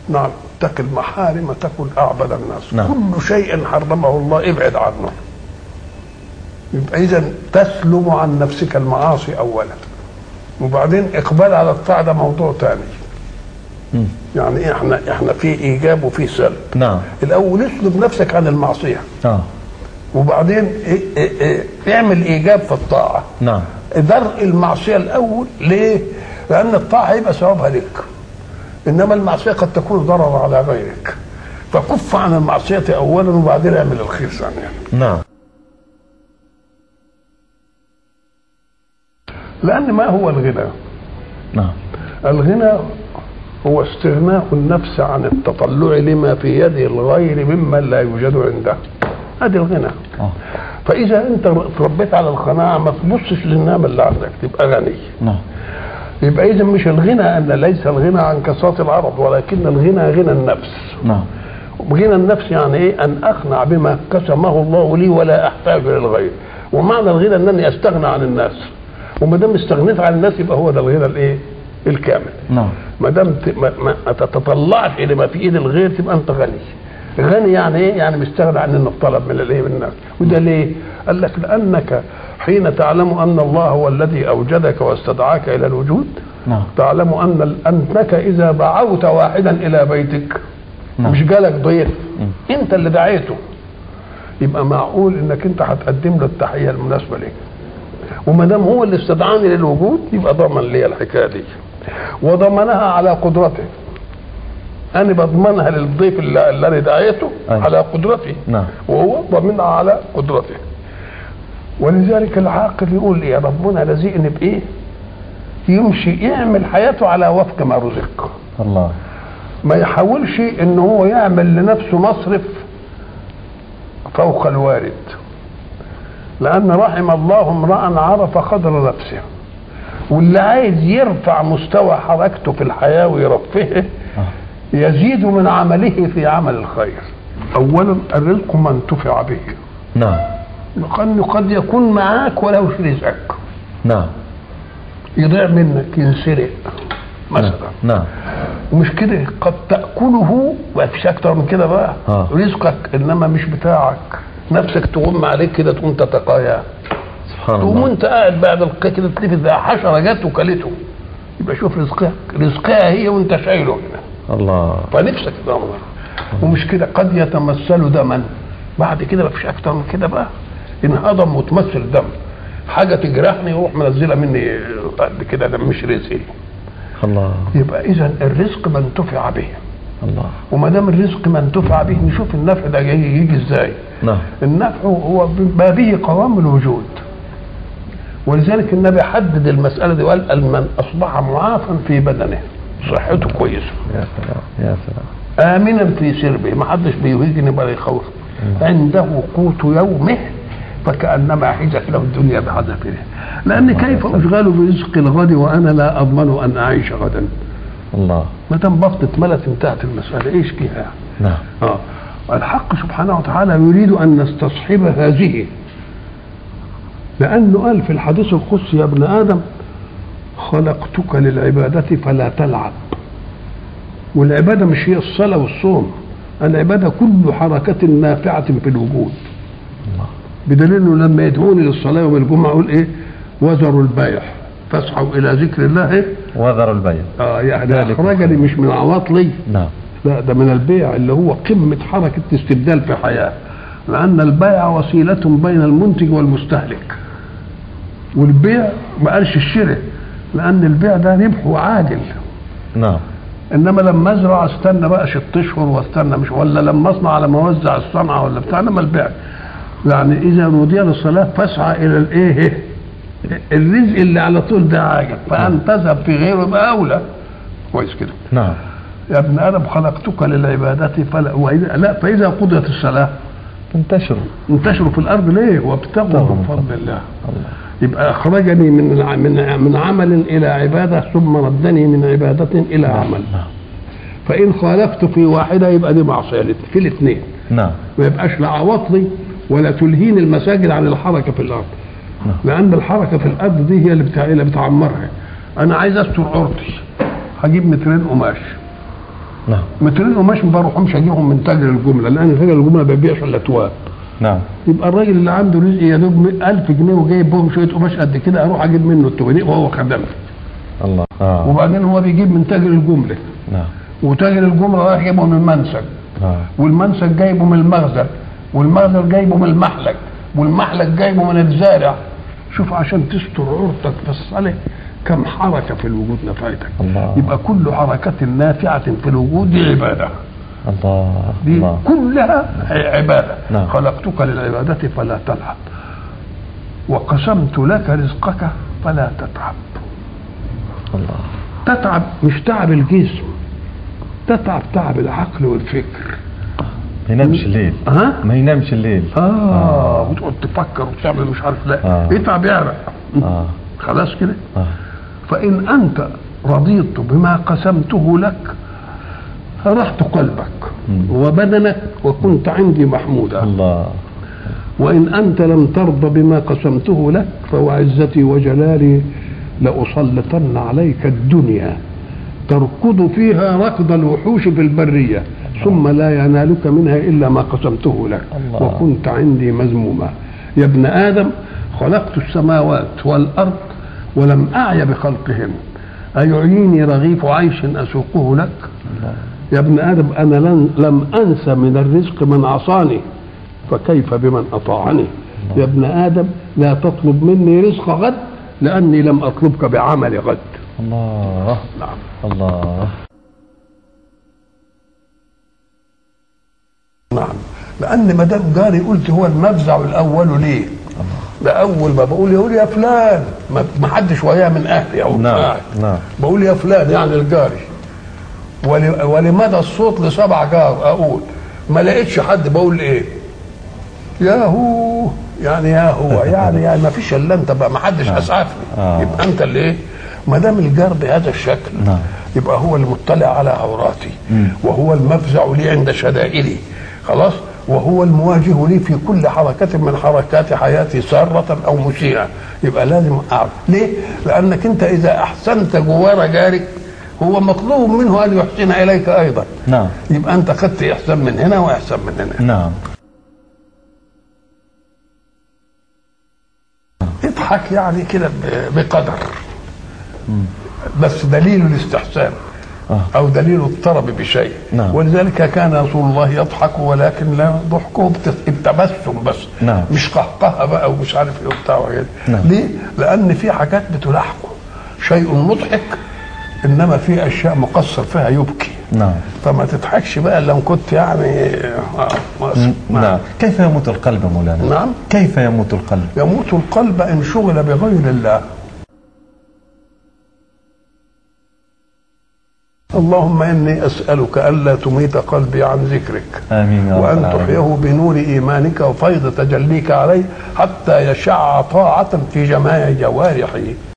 نعم اتق المحارم تكن اعبد الناس نعم. كل شيء حرمه الله ابعد عنه يبقى اذا تسلم عن نفسك المعاصي اولا وبعدين اقبال على الطاعه ده موضوع ثاني مم. يعني احنا احنا في ايجاب وفي سلب نعم الاول اسلب نفسك عن المعصيه اه وبعدين إيه إيه إيه اعمل ايجاب في الطاعه نعم درء المعصيه الاول ليه؟ لان الطاعه هيبقى ثوابها لك انما المعصيه قد تكون ضرر على غيرك فكف عن المعصيه اولا وبعدين اعمل الخير ثانيا نعم لان ما هو الغنى؟ نعم الغنى هو استغناء النفس عن التطلع لما في يد الغير ممن لا يوجد عنده هذه الغنى اه فاذا انت تربيت على القناعه ما تبصش للنعمه اللي عندك تبقى غني نعم يبقى اذا مش الغنى ان ليس الغنى عن كثره العرض ولكن الغنى غنى النفس نعم غنى النفس يعني ايه ان اقنع بما قسمه الله لي ولا احتاج للغير ومعنى الغنى انني استغنى عن الناس وما دام استغنيت عن الناس يبقى هو ده الغنى الايه الكامل نعم ما دام ت- ما, ما ما تتطلعش الى ما في ايد الغير تبقى انت غني غني يعني ايه يعني مستغني عن انه طلب من الايه من الناس وده ليه قال لك لانك حين تعلم ان الله هو الذي اوجدك واستدعاك الى الوجود نعم تعلم ان انك اذا دعوت واحدا الى بيتك نعم. مش جالك ضيف انت اللي دعيته يبقى معقول انك انت هتقدم له التحيه المناسبه ليك وما دام هو اللي استدعاني للوجود يبقى ضمن لي الحكايه دي وضمنها على قدرته انا بضمنها للضيف اللي, اللي انا دعيته أيوة. على قدرتي نعم. وهو ضمنها على قدرته ولذلك العاقل يقول يا ربنا لزقني بايه يمشي يعمل حياته على وفق ما رزق الله ما يحاولش ان هو يعمل لنفسه مصرف فوق الوارد لان رحم الله امرا عرف قدر نفسه واللي عايز يرفع مستوى حركته في الحياه ويرفهه يزيد من عمله في عمل الخير اولا الرزق ما انتفع به نعم لانه قد يكون معاك ولو رزقك نعم يضيع منك ينسرق مثلا نعم ومش كده قد تاكله ما فيش اكتر من كده بقى آه. رزقك انما مش بتاعك نفسك تغم عليك كده تقوم تتقايا سبحان تقوم الله وانت قاعد بعد القيء كده تلف زي حشره جت وكلته يبقى شوف رزقها رزقها هي وانت شايله هنا الله فنفسك تدمر ومش كده قد يتمثل دما بعد كده ما فيش اكتر من كده بقى انهضم وتمثل دم حاجه تجرحني يروح منزله مني قد كده ده مش رزقي الله يبقى اذا الرزق ما انتفع به الله وما دام الرزق ما انتفع به نشوف النفع ده جاي يجي ازاي نعم النفع هو ما به قوام الوجود ولذلك النبي حدد المسألة دي وقال من أصبح معافا في بدنه صحته كويسة يا سلام يا سلام آمنا في سربه ما حدش بيهيجني ولا يخوف عنده قوت يومه فكأنما حيزت له الدنيا بحذافيرها لأن كيف أشغل برزق الغد وأنا لا أضمن أن أعيش غدا الله ما دام بطني اتملت انتهت المسألة إيش فيها نعم آه. الحق سبحانه وتعالى يريد أن نستصحب هذه لأنه قال في الحديث القدسي يا ابن آدم خلقتك للعبادة فلا تلعب والعبادة مش هي الصلاة والصوم العبادة كل حركة نافعة في الوجود بدليل انه لما يدعوني للصلاة يوم الجمعة يقول ايه وذروا البيع فاسعوا الى ذكر الله إيه؟ وذر البيع اه يعني ذلك اخرجني مش من عواطلي نعم لا ده من البيع اللي هو قمة حركة استبدال في حياة لأن البيع وسيلة بين المنتج والمستهلك والبيع ما قالش الشراء لأن البيع ده ربحه عادل نعم انما لما ازرع استنى بقى ست اشهر واستنى مش ولا لما اصنع على ما اوزع الصنعه ولا بتاع انما البيع يعني اذا نودي للصلاه فاسعى الى الايه الرزق اللي على طول ده عاجل فان تذهب في غيره يبقى اولى كويس كده نعم يا ابن ادم خلقتك للعباده فلا وإذا لا فاذا قضيت الصلاه انتشروا انتشروا في الارض ليه وابتغوا ابتغوا من من فضل فضل الله الله يبقى اخرجني من الع- من من عمل الى عباده ثم ردني من عباده الى عمل نعم فان خالفت في واحده يبقى دي معصيه في الاثنين نعم ما يبقاش لا عواطلي ولا تلهين المساجد عن الحركه في الارض نعم. لان الحركه في الارض دي هي اللي بتاع اللي بتعمرها انا عايز استر عورتي هجيب مترين قماش نعم مترين قماش ما بروحهمش اجيبهم من تاجر الجمله لان تاجر الجمله ما بيبيعش الا تواب نعم يبقى الراجل اللي عنده رزق يا دوب 1000 جنيه وجايب بهم شويه قماش قد كده اروح اجيب منه التوانيق وهو خدمه الله آه. وبعدين هو بيجيب من تاجر الجمله نعم وتاجر الجمله رايح يجيبه من المنسج آه. والمنسج جايبه من المخزن والمخزن جايبه من المحلك والمحلك جايبه من الزارع شوف عشان تستر عورتك في الصلاة كم حركة في الوجود نفعتك الله. يبقى كل حركة نافعة في الوجود دي عبادة الله دي الله كلها عبادة نعم. خلقتك للعبادة فلا تلعب وقسمت لك رزقك فلا تتعب الله تتعب مش تعب الجسم تتعب تعب العقل والفكر ما ينامش الليل ها ما ينامش الليل اه وتقعد تفكر وتعمل مش عارف لا آه. اتعب يعرق آه. خلاص كده آه. فإن أنت رضيت بما قسمته لك فرحت قلبك مم. وبدنك وكنت عندي محمودا الله وإن أنت لم ترضى بما قسمته لك فوعزتي وجلالي لأسلطن عليك الدنيا تركض فيها ركض الوحوش في البرية ثم لا ينالك منها إلا ما قسمته لك الله. وكنت عندي مذموما يا ابن آدم خلقت السماوات والأرض ولم أعي بخلقهن أيعيني رغيف عيش أسوقه لك الله يا ابن آدم أنا لن لم أنس من الرزق من عصاني فكيف بمن أطاعني يا ابن آدم لا تطلب مني رزق غد لأني لم أطلبك بعمل غد الله نعم الله نعم لأن ما دام جاري قلت هو المفزع الأول ليه؟ ده أول ما بقول يقول يا فلان ما ما حدش وياه من أهلي أو نعم قاعد. نعم بقول يا فلان يعني الجاري ول- ولمدى الصوت لسبع جار اقول ما لقيتش حد بقول ايه يا هو يعني يا هو يعني يعني ما فيش الا انت بقى ما حدش اسعفني آه. يبقى انت اللي ايه ما دام الجار بهذا الشكل نعم. يبقى هو المطلع على عوراتي مم. وهو المفزع لي عند شدائدي خلاص وهو المواجه لي في كل حركة من حركات حياتي سارة أو مسيئة يبقى لازم أعرف ليه؟ لأنك أنت إذا أحسنت جوار جارك هو مطلوب منه أن يحسن إليك أيضا نعم يبقى أنت خدت إحسان من هنا وإحسان من هنا نعم اضحك يعني كده ب- بقدر بس دليل الاستحسان آه. او دليل الطرب بشيء نعم. ولذلك كان رسول الله يضحك ولكن لا ضحكه بت- التبسم بس نعم. مش قهقهه بقى ومش عارف ايه وبتاع وكده نعم. ليه؟ لان في حاجات بتلاحقه شيء مضحك انما في اشياء مقصر فيها يبكي نعم فما تضحكش بقى لو كنت يعني آه ما- نعم كيف يموت القلب يا مولانا نعم كيف يموت القلب يموت القلب ان شغل بغير الله اللهم اني اسالك الا تميت قلبي عن ذكرك امين يا رب وان العالمين. تحيه بنور ايمانك وفيض تجليك عليه حتى يشع طاعه في جميع جوارحه